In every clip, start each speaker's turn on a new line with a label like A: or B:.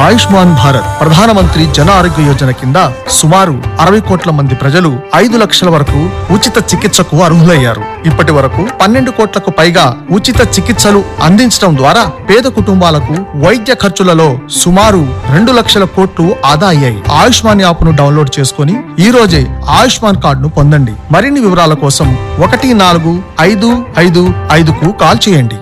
A: ఆయుష్మాన్ భారత్ ప్రధానమంత్రి జన ఆరోగ్య యోజన కింద సుమారు అరవై కోట్ల మంది ప్రజలు ఐదు లక్షల వరకు ఉచిత చికిత్సకు అర్హులయ్యారు ఇప్పటి వరకు పన్నెండు కోట్లకు పైగా ఉచిత చికిత్సలు అందించడం ద్వారా పేద కుటుంబాలకు వైద్య ఖర్చులలో సుమారు రెండు లక్షల కోట్లు ఆదా అయ్యాయి ఆయుష్మాన్ యాప్ ను డౌన్లోడ్ చేసుకుని ఈ రోజే ఆయుష్మాన్ కార్డును పొందండి మరిన్ని వివరాల కోసం ఒకటి నాలుగు ఐదు ఐదు ఐదుకు కాల్ చేయండి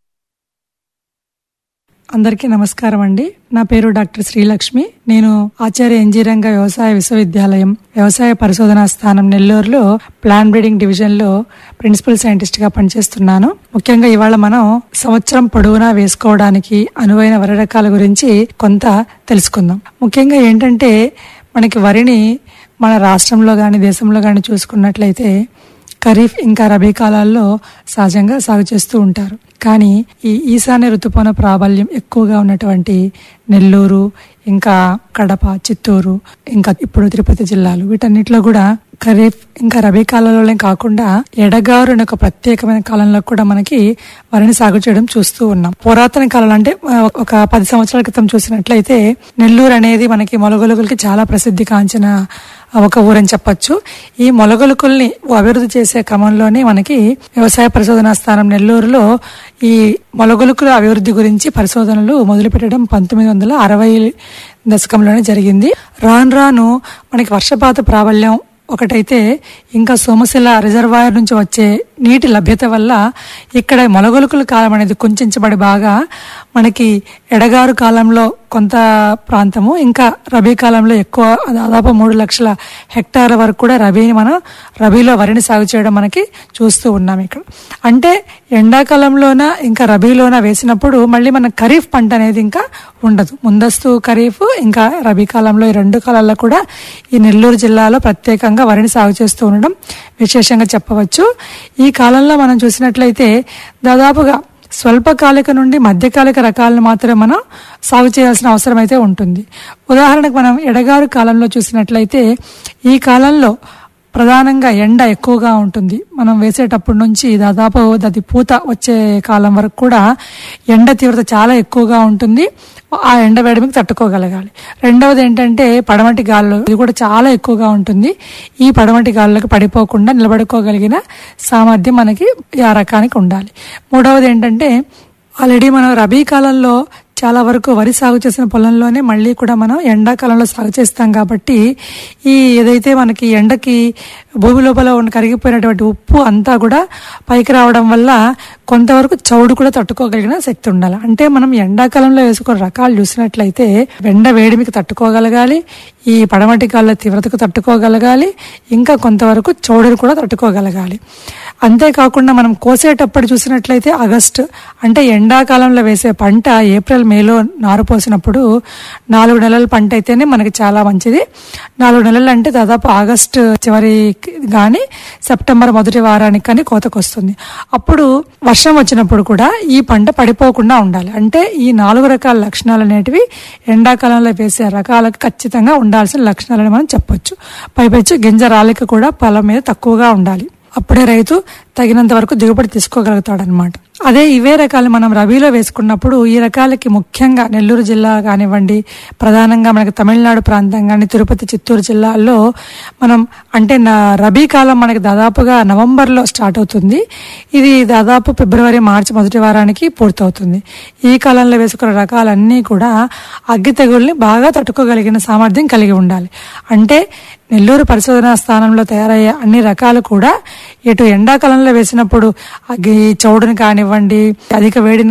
B: అందరికీ నమస్కారం అండి నా పేరు డాక్టర్ శ్రీలక్ష్మి నేను ఆచార్య ఎన్జీరంగ వ్యవసాయ విశ్వవిద్యాలయం వ్యవసాయ పరిశోధనా స్థానం నెల్లూరులో ప్లాన్ బ్రీడింగ్ డివిజన్ లో ప్రిన్సిపల్ సైంటిస్ట్ గా పనిచేస్తున్నాను ముఖ్యంగా ఇవాళ మనం సంవత్సరం పొడవునా వేసుకోవడానికి అనువైన వరి రకాల గురించి కొంత తెలుసుకుందాం ముఖ్యంగా ఏంటంటే మనకి వరిని మన రాష్ట్రంలో గాని దేశంలో గాని చూసుకున్నట్లయితే ఖరీఫ్ ఇంకా రబీ కాలాల్లో సహజంగా సాగు చేస్తూ ఉంటారు కానీ ఈ ఈశాన్య ఋతుపవన ప్రాబల్యం ఎక్కువగా ఉన్నటువంటి నెల్లూరు ఇంకా కడప చిత్తూరు ఇంకా ఇప్పుడు తిరుపతి జిల్లాలు వీటన్నిటిలో కూడా ఖరీఫ్ ఇంకా రబీ కాలంలోనే కాకుండా ఎడగారు అనే ఒక ప్రత్యేకమైన కాలంలో కూడా మనకి వరిని సాగు చేయడం చూస్తూ ఉన్నాం పురాతన కాలం అంటే ఆ, ఒక పది సంవత్సరాల క్రితం చూసినట్లయితే నెల్లూరు అనేది మనకి మొలగొలుగులకి చాలా ప్రసిద్ధి కాంచిన ఒక ఊరని చెప్పొచ్చు ఈ మొలగొలుకుల్ని అభివృద్ధి చేసే క్రమంలోనే మనకి వ్యవసాయ పరిశోధనా స్థానం నెల్లూరులో ఈ మొలగొలుకుల అభివృద్ధి గురించి పరిశోధనలు మొదలుపెట్టడం పంతొమ్మిది వందల అరవై దశకంలోనే జరిగింది రాను రాను మనకి వర్షపాత ప్రాబల్యం ఒకటైతే ఇంకా సోమశిల రిజర్వాయర్ నుంచి వచ్చే నీటి లభ్యత వల్ల ఇక్కడ మొలగొలుకుల కాలం అనేది కుంచెంచబడి బాగా మనకి ఎడగారు కాలంలో కొంత ప్రాంతము ఇంకా రబీ కాలంలో ఎక్కువ దాదాపు మూడు లక్షల హెక్టార్ల వరకు కూడా రబీని మనం రబీలో వరిని సాగు చేయడం మనకి చూస్తూ ఉన్నాం ఇక్కడ అంటే ఎండాకాలంలోన ఇంకా రబీలోన వేసినప్పుడు మళ్ళీ మన ఖరీఫ్ పంట అనేది ఇంకా ఉండదు ముందస్తు ఖరీఫ్ ఇంకా రబీ కాలంలో ఈ రెండు కాలాల్లో కూడా ఈ నెల్లూరు జిల్లాలో ప్రత్యేకంగా వరిని సాగు చేస్తూ ఉండడం విశేషంగా చెప్పవచ్చు ఈ కాలంలో మనం చూసినట్లయితే దాదాపుగా స్వల్పకాలిక నుండి మధ్యకాలిక రకాలను మాత్రమే మనం సాగు చేయాల్సిన అవసరం అయితే ఉంటుంది ఉదాహరణకు మనం ఎడగారు కాలంలో చూసినట్లయితే ఈ కాలంలో ప్రధానంగా ఎండ ఎక్కువగా ఉంటుంది మనం వేసేటప్పటి నుంచి దాదాపు అది పూత వచ్చే కాలం వరకు కూడా ఎండ తీవ్రత చాలా ఎక్కువగా ఉంటుంది ఆ ఎండ వేడిమికి తట్టుకోగలగాలి రెండవది ఏంటంటే పడమటి గాలులు ఇది కూడా చాలా ఎక్కువగా ఉంటుంది ఈ పడమటి గాలులకు పడిపోకుండా నిలబడుకోగలిగిన సామర్థ్యం మనకి ఆ రకానికి ఉండాలి మూడవది ఏంటంటే ఆల్రెడీ మనం రబీ కాలంలో చాలా వరకు వరి సాగు చేసిన పొలంలోనే మళ్ళీ కూడా మనం ఎండాకాలంలో సాగు చేస్తాం కాబట్టి ఈ ఏదైతే మనకి ఎండకి భూమి లోపల ఉన్న కరిగిపోయినటువంటి ఉప్పు అంతా కూడా పైకి రావడం వల్ల కొంతవరకు చౌడు కూడా తట్టుకోగలిగిన శక్తి ఉండాలి అంటే మనం ఎండాకాలంలో వేసుకున్న రకాలు చూసినట్లయితే ఎండ వేడిమికి తట్టుకోగలగాలి ఈ పడమటి గాళ్ళ తీవ్రతకు తట్టుకోగలగాలి ఇంకా కొంతవరకు చౌడును కూడా తట్టుకోగలగాలి అంతేకాకుండా మనం కోసేటప్పుడు చూసినట్లయితే ఆగస్టు అంటే ఎండాకాలంలో వేసే పంట ఏప్రిల్ మేలో నారు పోసినప్పుడు నాలుగు నెలల పంట అయితేనే మనకి చాలా మంచిది నాలుగు నెలలు అంటే దాదాపు ఆగస్టు చివరి కానీ సెప్టెంబర్ మొదటి వారానికి కానీ కోతకు వస్తుంది అప్పుడు వర్షం వచ్చినప్పుడు కూడా ఈ పంట పడిపోకుండా ఉండాలి అంటే ఈ నాలుగు రకాల లక్షణాలు అనేటివి ఎండాకాలంలో వేసే రకాలకు ఖచ్చితంగా ఉండాల్సిన లక్షణాలని మనం చెప్పొచ్చు పైపెచ్చు గింజ రాలిక కూడా పొలం మీద తక్కువగా ఉండాలి అప్పుడే రైతు తగినంత వరకు దిగుబడి తీసుకోగలుగుతాడు అనమాట అదే ఇవే రకాలు మనం రబీలో వేసుకున్నప్పుడు ఈ రకాలకి ముఖ్యంగా నెల్లూరు జిల్లా కానివ్వండి ప్రధానంగా మనకి తమిళనాడు ప్రాంతం కానీ తిరుపతి చిత్తూరు జిల్లాల్లో మనం అంటే నా రబీ కాలం మనకి దాదాపుగా నవంబర్లో స్టార్ట్ అవుతుంది ఇది దాదాపు ఫిబ్రవరి మార్చి మొదటి వారానికి పూర్తవుతుంది ఈ కాలంలో వేసుకున్న రకాలన్నీ కూడా అగ్గి తెగుల్ని బాగా తట్టుకోగలిగిన సామర్థ్యం కలిగి ఉండాలి అంటే నెల్లూరు పరిశోధనా స్థానంలో తయారయ్యే అన్ని రకాలు కూడా ఇటు ఎండాకాలంలో వేసినప్పుడు అగ్గి చౌడుని కానివ్వండి అధిక వేడిని